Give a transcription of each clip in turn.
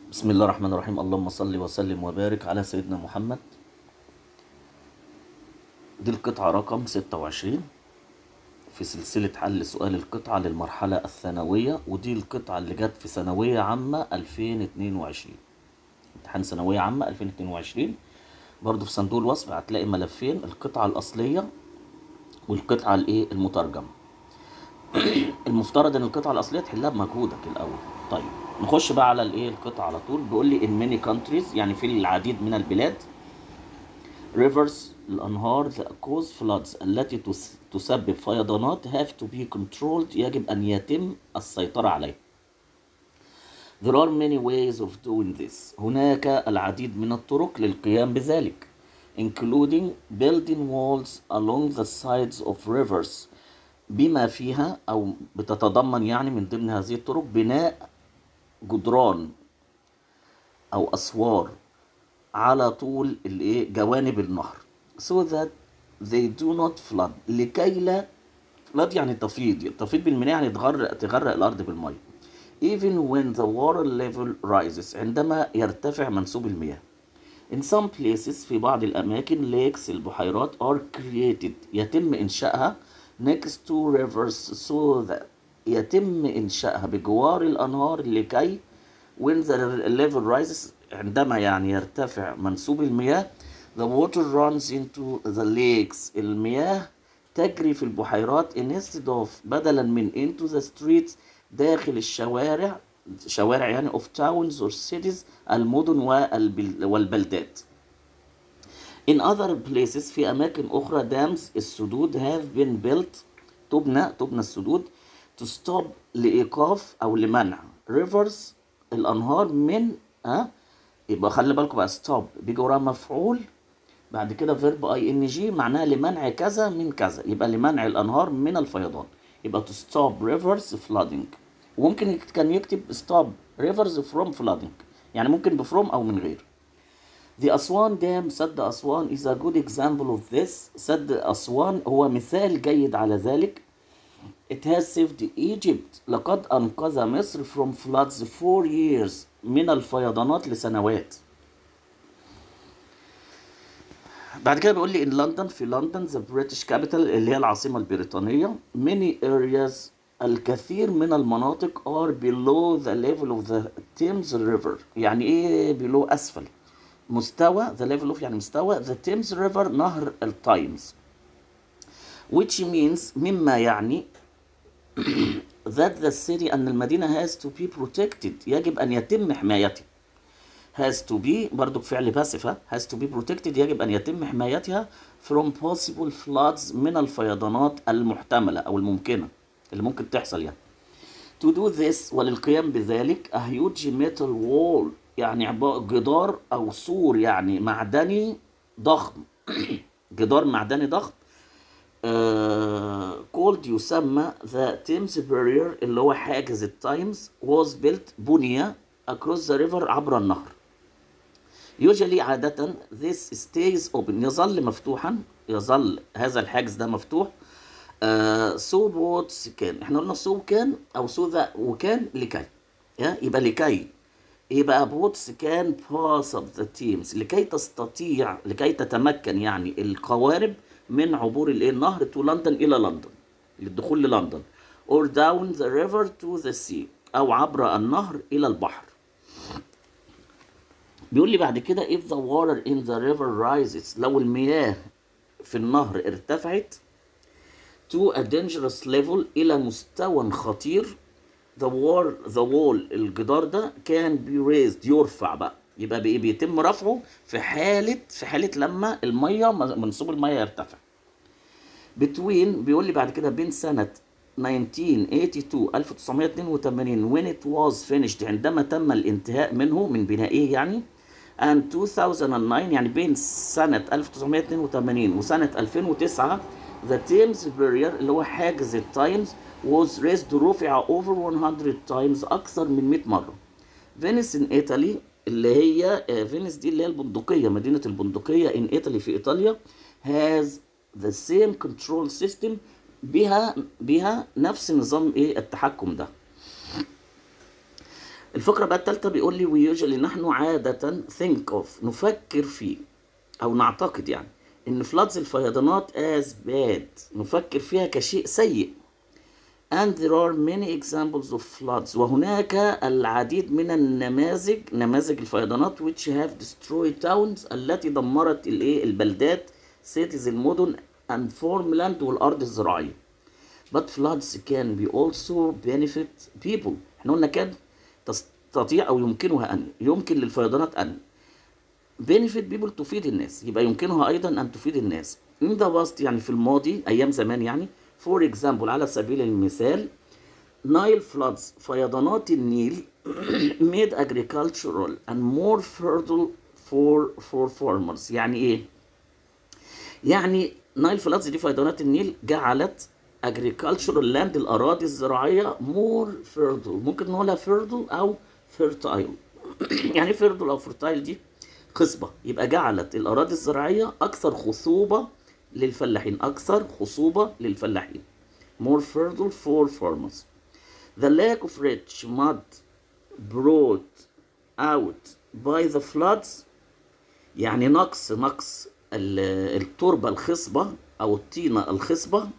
بسم الله الرحمن الرحيم اللهم صل وسلم وبارك على سيدنا محمد دي القطعة رقم 26 في سلسلة حل سؤال القطعة للمرحلة الثانوية ودي القطعة اللي جت في ثانوية عامة 2022 امتحان ثانوية عامة 2022 برضو في صندوق الوصف هتلاقي ملفين القطعة الأصلية والقطعة الايه المترجمة المفترض ان القطعة الأصلية تحلها بمجهودك الأول طيب نخش بقى على الايه القطعة على طول بيقول لي in many countries يعني في العديد من البلاد rivers الأنهار that cause floods التي تس- تسبب فيضانات have to be controlled يجب أن يتم السيطرة عليها There are many ways of doing this. هناك العديد من الطرق للقيام بذلك including building walls along the sides of rivers بما فيها أو بتتضمن يعني من ضمن هذه الطرق بناء جدران أو أسوار على طول الايه جوانب النهر so that they do not flood لكي لا flood يعني تفيض تفيض بالمياه يعني تغرق تغرق الأرض بالمية even when the water level rises عندما يرتفع منسوب المياه In some places في بعض الأماكن lakes البحيرات are created يتم إنشائها next to rivers so that يتم إنشائها بجوار الأنهار لكي when the level rises عندما يعني يرتفع منسوب المياه the water runs into the lakes المياه تجري في البحيرات instead of بدلا من into the streets داخل الشوارع شوارع يعني of towns or cities المدن والبل- والبلدات In other places في أماكن أخرى dams السدود have been built تبنى تبنى السدود to stop لإيقاف أو لمنع rivers الأنهار من ها يبقى خلي بالكم بقى stop بيجي وراها مفعول بعد كده فيرب اي ان جي معناها لمنع كذا من كذا يبقى لمنع الأنهار من الفيضان يبقى to stop rivers flooding وممكن يكت- كان يكتب stop rivers from flooding يعني ممكن بفروم أو من غير The أسوان دام سد أسوان is a good example of this سد أسوان هو مثال جيد على ذلك It has saved Egypt لقد أنقذ مصر from floods for years من الفيضانات لسنوات بعد كده بيقول لي in London في لندن the British capital اللي هي العاصمة البريطانية many areas الكثير من المناطق are below the level of the Thames River يعني ايه below أسفل مستوى the level of يعني مستوى the Thames River نهر التايمز which means مما يعني that the city أن المدينة has to be protected يجب أن يتم حمايتها has to be برضو بفعل باسف ها has to be protected يجب أن يتم حمايتها from possible floods من الفيضانات المحتملة أو الممكنة اللي ممكن تحصل يعني to do this وللقيام بذلك a huge metal wall يعني عبارة جدار أو سور يعني معدني ضخم جدار معدني ضخم آه called يسمى the Thames Barrier اللي هو حاجز التايمز was built بني across the river عبر النهر usually عادة this stays open يظل مفتوحا يظل هذا الحاجز ده مفتوح آه so boats كان احنا قلنا so كان او so ذا وكان لكي يا يبقى لكي يبقى بوتس كان باس اوف ذا تيمز لكي تستطيع لكي تتمكن يعني القوارب من عبور الايه النهر تو لندن الى لندن للدخول للندن or down the river to the sea او عبر النهر الى البحر بيقول لي بعد كده if the water in the river rises لو المياه في النهر ارتفعت to a dangerous level إلى مستوى خطير the wall the wall الجدار ده can be raised يرفع بقى يبقى بإيه بيتم رفعه في حالة في حالة لما المية منسوب المية يرتفع between بيقول لي بعد كده بين سنة 1982 1982 when it was finished عندما تم الانتهاء منه من بنائه يعني and 2009 يعني بين سنة 1982 وسنة 2009 the Thames Barrier اللي هو حاجز التايمز was raised رفع over 100 times أكثر من 100 مرة فينيس in Italy اللي هي آه، فينيس دي اللي هي البندقية مدينة البندقية in Italy في إيطاليا has the same control system بها بها نفس نظام ايه التحكم ده الفقرة بقى التالتة بيقول لي we usually نحن عادة think of نفكر فيه أو نعتقد يعني إن floods الفيضانات as bad نفكر فيها كشيء سيء and there are many examples of floods وهناك العديد من النماذج نماذج الفيضانات which have destroyed towns التي دمرت الايه البلدات cities المدن and farmland والأرض الزراعية but floods can be also benefit people احنا قلنا كان تستطيع او يمكنها ان يمكن للفيضانات ان benefit people تفيد الناس يبقى يمكنها ايضا ان تفيد الناس in the past يعني في الماضي ايام زمان يعني for example على سبيل المثال Nile floods فيضانات النيل made agricultural and more fertile for for farmers يعني ايه يعني نايل فلاتس دي فيضانات النيل جعلت agricultural land الأراضي الزراعية more fertile ممكن نقولها fertile أو fertile يعني fertile أو fertile دي خصبة يبقى جعلت الأراضي الزراعية أكثر خصوبة للفلاحين أكثر خصوبة للفلاحين more fertile for farmers the lack of rich mud brought out by the floods يعني نقص نقص ال- التربة الخصبة أو الطينة الخصبة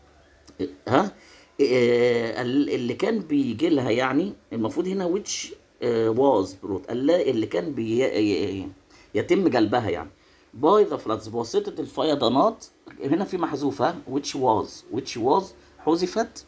ها إيه، اللي كان بيجي لها يعني المفروض هنا which was brought اللي اللي كان بي ي- يتم جلبها يعني by the floods بواسطة الفيضانات هنا في محذوفة which was which was حذفت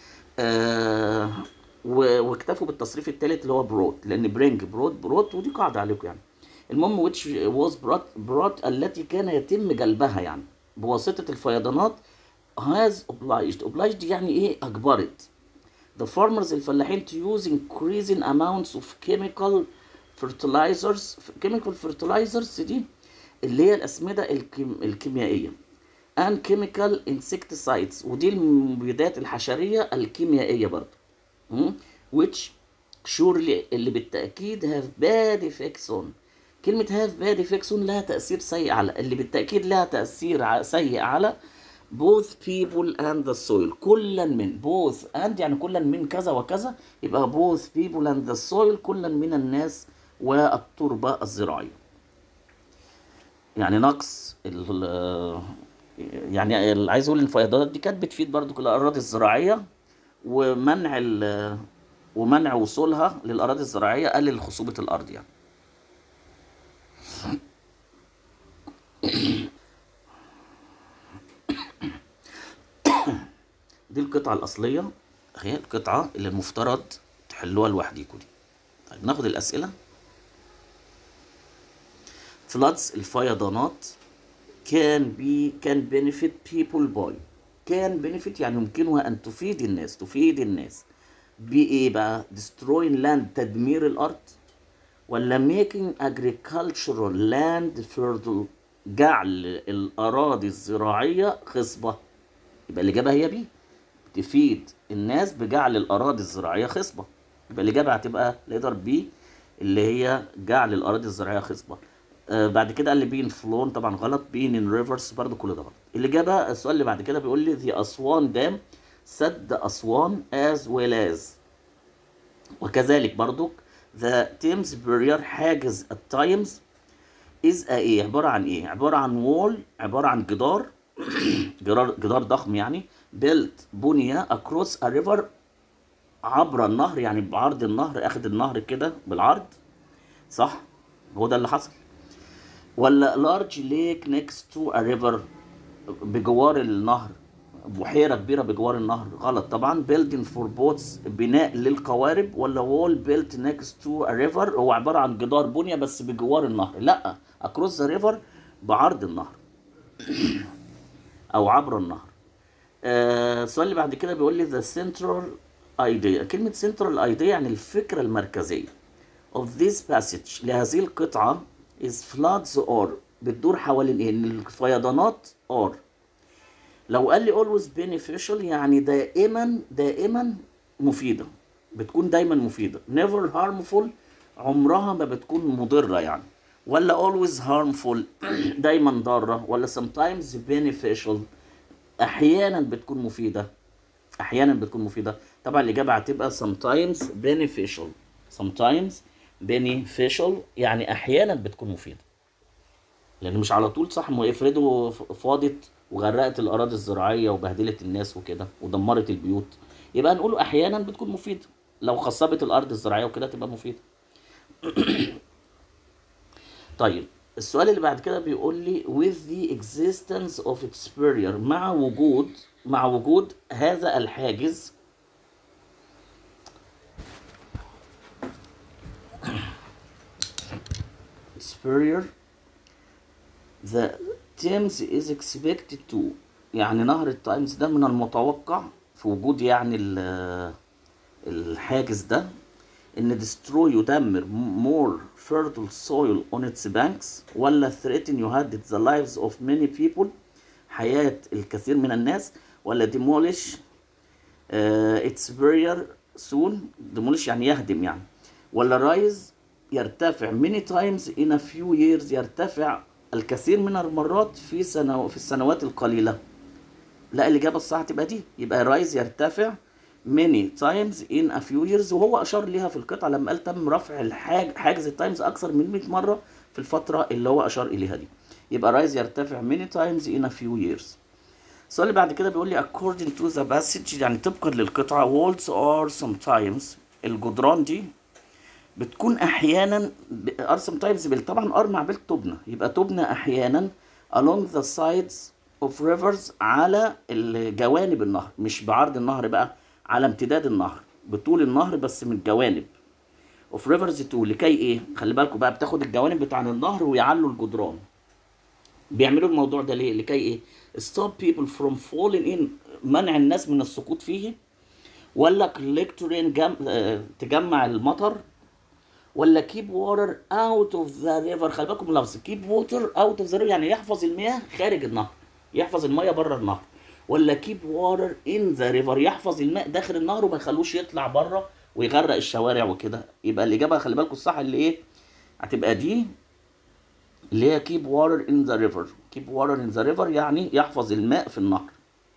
آه و- واكتفوا بالتصريف الثالث اللي هو بروت لان برينج بروت بروت ودي قاعده عليكم يعني المهم which was brought brought التي كان يتم جلبها يعني بواسطه الفيضانات has obliged obliged يعني ايه اجبرت the farmers الفلاحين to use increasing amounts of chemical fertilizers chemical fertilizers دي اللي هي الاسمده الكيم الكيميائيه and chemical insecticides ودي المبيدات الحشريه الكيميائيه برضه مم؟ which surely اللي بالتأكيد have bad effects on كلمة have bad effects on لها تأثير سيء على اللي بالتأكيد لها تأثير ع- سيء على both people and the soil كلا من both and يعني كلا من كذا وكذا يبقى both people and the soil كلا من الناس والتربة الزراعية يعني نقص ال يعني اللي عايز اقول الفيضانات دي كانت بتفيد برضو كل الاراضي الزراعيه ومنع ال ومنع وصولها للاراضي الزراعيه قلل خصوبه الارض يعني دي القطعه الاصليه هي القطعه اللي المفترض تحلوها لوحديكوا دي طيب ناخد الاسئله floods الفيضانات can be can benefit people by can benefit يعني يمكنها أن تفيد الناس تفيد الناس بإيه بقى destroying land تدمير الأرض ولا making agricultural land fertile جعل الأراضي الزراعية خصبة يبقى الإجابة هي بي تفيد الناس بجعل الأراضي الزراعية خصبة يبقى الإجابة هتبقى ليتر بي اللي هي جعل الأراضي الزراعية خصبة آه بعد كده قال لي بين فلون طبعا غلط بين ان ريفرس برضو كل ده غلط الإجابة السؤال اللي بعد كده بيقول لي ذا أسوان دام سد أسوان as well as وكذلك برضو the Thames barrier حاجز التايمز is a ايه عبارة عن ايه عبارة عن وول عبارة عن جدار جدار جدار ضخم يعني built بني across a river عبر النهر يعني بعرض النهر اخد النهر كده بالعرض صح هو ده اللي حصل ولا large lake next to a river بجوار النهر بحيرة كبيرة بجوار النهر غلط طبعا building for boats بناء للقوارب ولا wall built next to a river هو عبارة عن جدار بنية بس بجوار النهر لا across the river بعرض النهر أو عبر النهر آه، السؤال اللي بعد كده بيقول لي the central idea كلمة central idea يعني الفكرة المركزية of this passage لهذه القطعة is floods or بتدور حوالين ايه؟ ان الفيضانات or لو قال لي always beneficial يعني دائما دائما مفيدة بتكون دايما مفيدة never harmful عمرها ما بتكون مضرة يعني ولا always harmful دايما ضارة ولا sometimes beneficial احيانا بتكون مفيدة احيانا بتكون مفيدة طبعا الاجابة هتبقى sometimes beneficial sometimes beneficial يعني احيانا بتكون مفيده لان مش على طول صح ما افرضوا ف- فاضت وغرقت الاراضي الزراعيه وبهدلت الناس وكده ودمرت البيوت يبقى نقول احيانا بتكون مفيده لو خصبت الارض الزراعيه وكده تبقى مفيده طيب السؤال اللي بعد كده بيقول لي with the existence of its barrier مع وجود مع وجود هذا الحاجز its barrier the Thames is expected to يعني نهر التايمز ده من المتوقع في وجود يعني ال- الحاجز ده ان destroy يدمر more fertile soil on its banks ولا threaten يهدد the lives of many people حياة الكثير من الناس ولا demolish uh, its barrier soon demolish يعني يهدم يعني ولا rise يرتفع many times in a few years يرتفع الكثير من المرات في سنو في السنوات القليلة لا الإجابة الصح تبقى دي يبقى رايز يرتفع many times in a few years وهو أشار ليها في القطعة لما قال تم رفع الحاج حاجز التايمز أكثر من 100 مرة في الفترة اللي هو أشار إليها دي يبقى رايز يرتفع many times in a few years السؤال اللي بعد كده بيقول لي according to the passage يعني طبقا للقطعة walls are sometimes الجدران دي بتكون احيانا ار سم تايمز طبعا ار مع بيل تبنى يبقى تبنى احيانا along the sides of rivers على الجوانب النهر مش بعرض النهر بقى على امتداد النهر بطول النهر بس من الجوانب of rivers to لكي ايه خلي بالكم بقى بتاخد الجوانب بتاع النهر ويعلوا الجدران بيعملوا الموضوع ده ليه لكي ايه stop people from falling in منع الناس من السقوط فيه ولا collectoring جم... آه، تجمع المطر ولا keep water out of the river خلي بالكم من اللفظ keep water out of the river يعني يحفظ المياه خارج النهر يحفظ المياه بره النهر ولا keep water in the river يحفظ الماء داخل النهر وما يخلوش يطلع بره ويغرق الشوارع وكده يبقى الاجابه خلي بالكم الصح اللي ايه هتبقى دي اللي هي keep water in the river keep water in the river يعني يحفظ الماء في النهر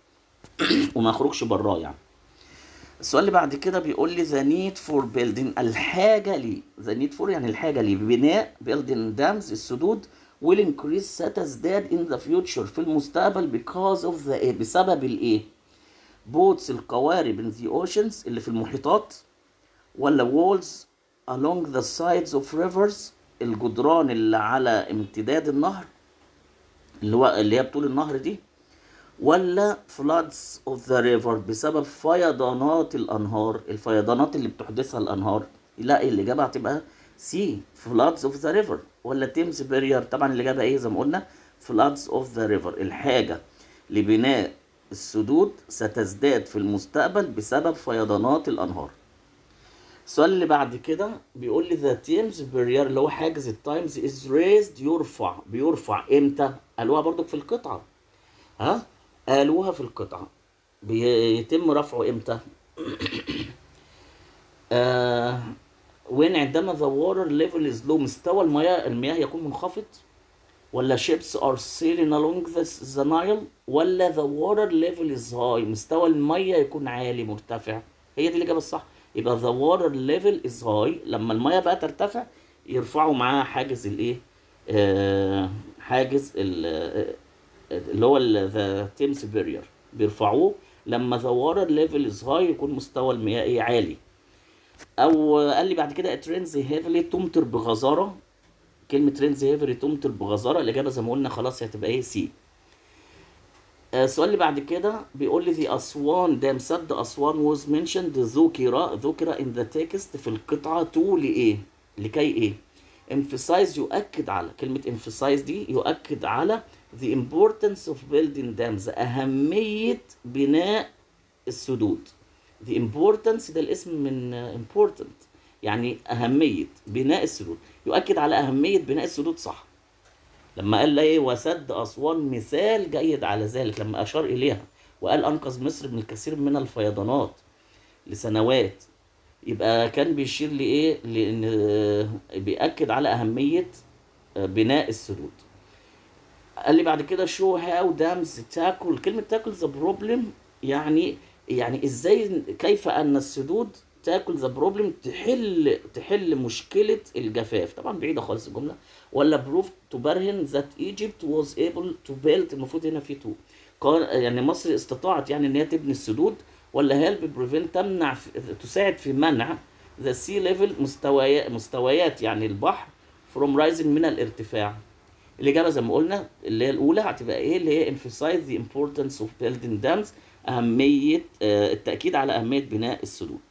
وما يخرجش براه يعني السؤال اللي بعد كده بيقول لي the need for building الحاجة لي the need for يعني الحاجة لي بناء building dams السدود will increase ستزداد in the future في المستقبل because of the ايه بسبب الايه boats القوارب in the oceans اللي في المحيطات ولا walls along the sides of rivers الجدران اللي على امتداد النهر اللي هو اللي هي بطول النهر دي ولا floods of the river بسبب فيضانات الأنهار الفيضانات اللي بتحدثها الأنهار لا الإجابة هتبقى C floods of the river ولا تيمز barrier طبعا الإجابة إيه زي ما قلنا floods of the river الحاجة لبناء السدود ستزداد في المستقبل بسبب فيضانات الأنهار السؤال اللي بعد كده بيقول لي the Thames barrier اللي هو حاجز التايمز is raised يرفع بيرفع امتى؟ قالوها برضو في القطعة ها؟ قالوها في القطعة بيتم رفعه امتى؟ آه وين عندما the water level is low مستوى المياه المياه يكون منخفض ولا ships are sailing along the, the Nile ولا the water level is high مستوى المياه يكون عالي مرتفع هي دي الإجابة الصح يبقى the water level is high لما المياه بقى ترتفع يرفعوا معاها حاجز الايه آه حاجز ال- آه، اللي هو ذا تيمس بيرير بيرفعوه لما ذا water level is high يكون مستوى المياه ايه عالي او قال لي بعد كده ترينز هيفلي تمطر بغزاره كلمه ترينز هيفلي تمطر بغزاره الاجابه زي ما قلنا خلاص هتبقى ايه سي السؤال اللي بعد كده بيقول لي the أسوان دام سد أسوان was mentioned ذكر ذكر in the text في القطعة to لإيه؟ لكي إيه؟ emphasize يؤكد على كلمة emphasize دي يؤكد على the importance of building dams أهمية بناء السدود the importance ده الاسم من important يعني أهمية بناء السدود يؤكد على أهمية بناء السدود صح لما قال ايه وسد اسوان مثال جيد على ذلك لما اشار اليها وقال انقذ مصر من الكثير من الفيضانات لسنوات يبقى كان بيشير لايه لان آه، بيأكد على اهمية آه، بناء السدود قال لي بعد كده شو هاو دامز تاكل كلمة تاكل ذا بروبلم يعني يعني ازاي كيف ان السدود تاكل ذا بروبلم تحل تحل مشكله الجفاف طبعا بعيده خالص الجمله ولا بروف تبرهن ذات ايجيبت واز ايبل تو بيلد المفروض هنا في تو قال يعني مصر استطاعت يعني ان هي تبني السدود ولا هيلب بريفنت تمنع في تساعد في منع ذا سي ليفل مستويات مستويات يعني البحر فروم رايزنج من الارتفاع الاجابه زي ما قلنا اللي هي الاولى هتبقى ايه اللي هي emphasize the importance of building dams اهميه آه، التاكيد على اهميه بناء السدود